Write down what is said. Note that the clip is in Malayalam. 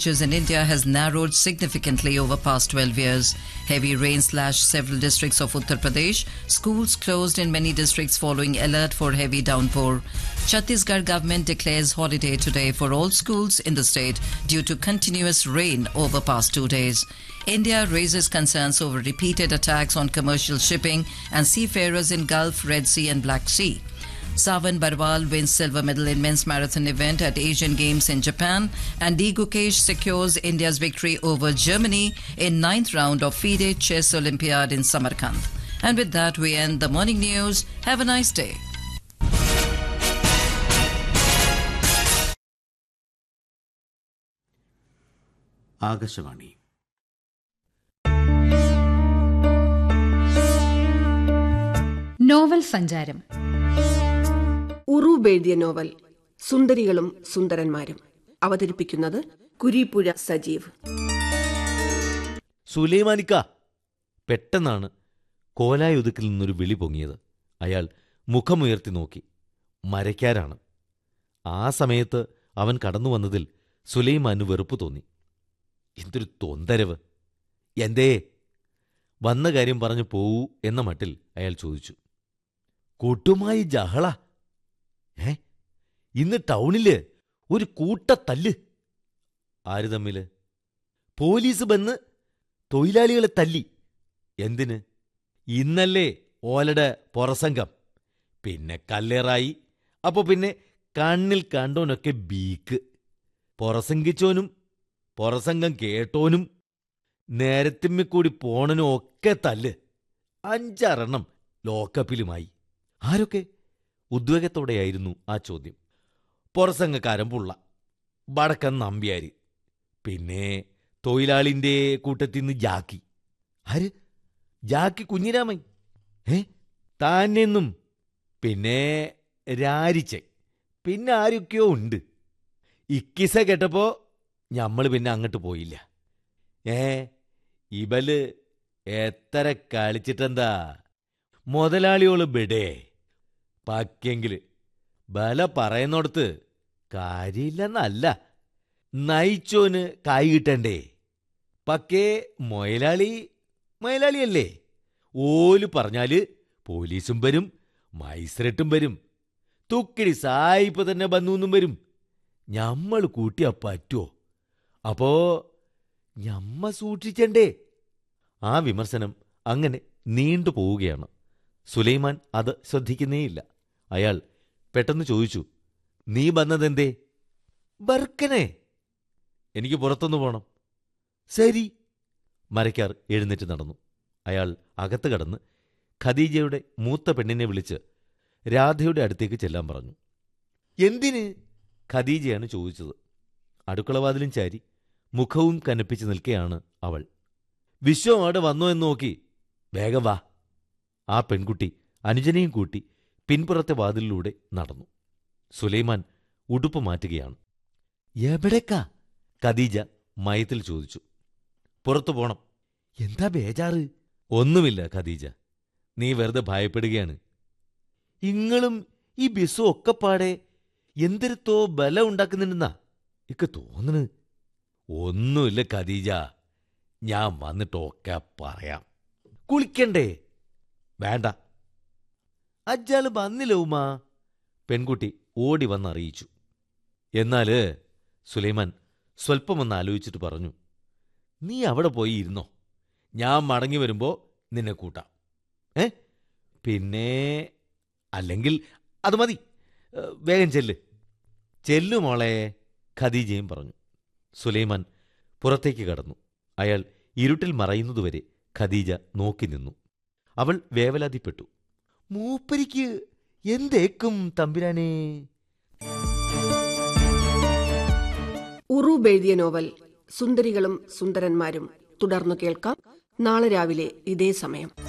temperatures in India has narrowed significantly over past 12 years. Heavy rain slashed several districts of Uttar Pradesh. Schools closed in many districts following alert for heavy downpour. Chhattisgarh government declares holiday today for all schools in the state due to continuous rain over past two days. India raises concerns over repeated attacks on commercial shipping and seafarers in Gulf, Red Sea and Black Sea. Savan Barwal wins silver medal in men's marathon event at Asian Games in Japan, and D. Gukesh secures India's victory over Germany in ninth round of FIDE Chess Olympiad in Samarkand. And with that, we end the morning news. Have a nice day. Akashvani novel സഞ്ചാരം ഉറൂബ് എഴുതിയ നോവൽ സുന്ദരികളും സുന്ദരന്മാരും അവതരിപ്പിക്കുന്നത് കുരീപ്പുഴ സജീവ് സുലൈമാനിക്ക പെട്ടെന്നാണ് കോലായുതുക്കിൽ നിന്നൊരു വിളി പൊങ്ങിയത് അയാൾ മുഖമുയർത്തി നോക്കി മരയ്ക്കാരാണ് ആ സമയത്ത് അവൻ കടന്നു വന്നതിൽ സുലൈമാന് വെറുപ്പ് തോന്നി എന്തൊരു തൊന്തരവ് എന്തേ വന്ന കാര്യം പറഞ്ഞു പോവൂ എന്ന മട്ടിൽ അയാൾ ചോദിച്ചു കൂട്ടുമായി ജഹള ഏ ഇന്ന് ടൗണില് ഒരു കൂട്ടത്തല്ല് ആര് തമ്മില് പോലീസ് വന്ന് തൊഴിലാളികളെ തല്ലി എന്തിന് ഇന്നല്ലേ ഓലയുടെ പുറസംഗം പിന്നെ കല്ലേറായി അപ്പൊ പിന്നെ കണ്ണിൽ കണ്ടോനൊക്കെ ബീക്ക് പുറസംഗിച്ചോനും പുറസംഗം കേട്ടോനും നേരത്തിമ്മിക്കൂടി പോണനും ഒക്കെ തല്ല് അഞ്ചാറെണ്ണം ലോക്കപ്പിലുമായി ആരൊക്കെ ഉദ്വേഗത്തോടെയായിരുന്നു ആ ചോദ്യം പുറസംഗക്കാരൻ പുള്ള വടക്കൻ നമ്പ്യാര് പിന്നെ തൊഴിലാളിന്റെ കൂട്ടത്തിൽ നിന്ന് ജാക്കി ആര് ജാക്കി കുഞ്ഞിരാമൻ ഏ താനെന്നും പിന്നെ രാരിച്ചൻ പിന്നെ ആരൊക്കെയോ ഉണ്ട് ഇക്കിസ കേട്ടപ്പോ ഞമ്മള് പിന്നെ അങ്ങോട്ട് പോയില്ല ഏ ഇവല് എത്ര കളിച്ചിട്ടെന്താ മുതലാളിയോള് ബിടേ പക്കെങ്കില് ബല പറയുന്നോടത്ത് കാര്യമില്ലെന്നല്ല നയിച്ചോന് കായ് കിട്ടണ്ടേ പക്കേ മൊയലാളി മൊയലാളിയല്ലേ ഓല് പറഞ്ഞാല് പോലീസും വരും മൈസ്രട്ടും വരും തുക്കിടി സായിപ്പ് തന്നെ വന്നൂന്നും വരും ഞമ്മൾ കൂട്ടിയാ പറ്റുമോ അപ്പോ ഞമ്മ സൂക്ഷിച്ചണ്ടേ ആ വിമർശനം അങ്ങനെ നീണ്ടു പോവുകയാണ് സുലൈമാൻ അത് ശ്രദ്ധിക്കുന്നേയില്ല അയാൾ പെട്ടെന്ന് ചോദിച്ചു നീ വന്നതെന്തേ ബർക്കനെ എനിക്ക് പുറത്തൊന്നു പോണം ശരി മരക്കാർ എഴുന്നേറ്റ് നടന്നു അയാൾ അകത്ത് കടന്ന് ഖദീജയുടെ മൂത്ത പെണ്ണിനെ വിളിച്ച് രാധയുടെ അടുത്തേക്ക് ചെല്ലാൻ പറഞ്ഞു എന്തിന് ഖദീജയാണ് ചോദിച്ചത് അടുക്കളവാതിലും ചാരി മുഖവും കനപ്പിച്ച് നിൽക്കെയാണ് അവൾ വിശ്വം അവിടെ വന്നോ എന്ന് നോക്കി വേഗം വാ ആ പെൺകുട്ടി അനുജനെയും കൂട്ടി പിൻപുറത്തെ വാതിലിലൂടെ നടന്നു സുലൈമാൻ ഉടുപ്പ് മാറ്റുകയാണ് എവിടേക്കാ ഖദീജ മയത്തിൽ ചോദിച്ചു പുറത്തു പോണം എന്താ ബേജാറ് ഒന്നുമില്ല ഖദീജ നീ വെറുതെ ഭയപ്പെടുകയാണ് ഇങ്ങളും ഈ ബിസും ഒക്കെ പാടെ എന്തിരുത്തോ ബലം ഉണ്ടാക്കുന്നുണ്ടെന്നാ ഇക്ക് തോന്നണ് ഒന്നുമില്ല ഖദീജ ഞാൻ വന്നിട്ടൊക്കെ പറയാം കുളിക്കണ്ടേ വേണ്ട അജ്ജാള് വന്നില്ല ഉമാ പെൺകുട്ടി ഓടി വന്നറിയിച്ചു എന്നാല് സുലൈമാൻ സ്വൽപ്പമൊന്ന് ആലോചിച്ചിട്ട് പറഞ്ഞു നീ അവിടെ പോയി ഇരുന്നോ ഞാൻ മടങ്ങി വരുമ്പോ നിന്നെ കൂട്ടാം ഏ പിന്നെ അല്ലെങ്കിൽ അത് മതി ഏ, വേഗം ചെല്ല് ചെല്ലു മോളെ ഖദീജയും പറഞ്ഞു സുലൈമാൻ പുറത്തേക്ക് കടന്നു അയാൾ ഇരുട്ടിൽ മറയുന്നതുവരെ ഖദീജ നോക്കി നിന്നു അവൾ വേവലാതിപ്പെട്ടു മൂപ്പരിക്ക് എന്തേക്കും തമ്പിരാനേ ഉറൂബ് എഴുതിയ നോവൽ സുന്ദരികളും സുന്ദരന്മാരും തുടർന്നു കേൾക്കാം നാളെ രാവിലെ ഇതേ സമയം